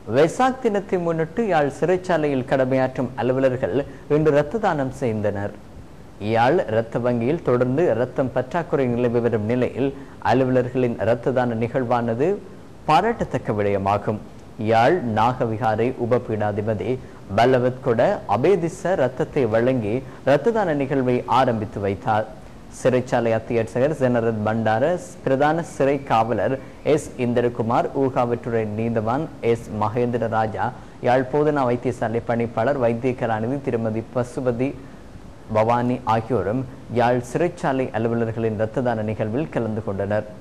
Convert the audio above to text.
வெசாக் தினத்தை முன்னிட்டு யாழ் சிறைச்சாலையில் கடமையாற்றும் அலுவலர்கள் இன்று இரத்த தானம் செய்தனர் யாழ் இரத்த வங்கியில் தொடர்ந்து இரத்தம் பற்றாக்குறை நிலவி வரும் நிலையில் அலுவலர்களின் இரத்த தான நிகழ்வானது பாராட்டத்தக்க விடயமாகும் யாழ் நாகவிகாரை உபபீடாதிபதி பல்லவத் கொட அபேதிச ரத்தத்தை வழங்கி இரத்த தான நிகழ்வை ஆரம்பித்து வைத்தார் சிறைச்சாலை அத்தியட்சகர் ஜெனரல் பண்டார பிரதான சிறை காவலர் எஸ் இந்திரகுமார் ஊகாவற்றுறை நீதவான் எஸ் மகேந்திர ராஜா யாழ் போதனா வைத்தியசாலை பணிப்பாளர் வைத்தியகராநிதி திருமதி பசுபதி பவானி ஆகியோரும் யாழ் சிறைச்சாலை அலுவலர்களின் இரத்த தான நிகழ்வில் கலந்து கொண்டனர்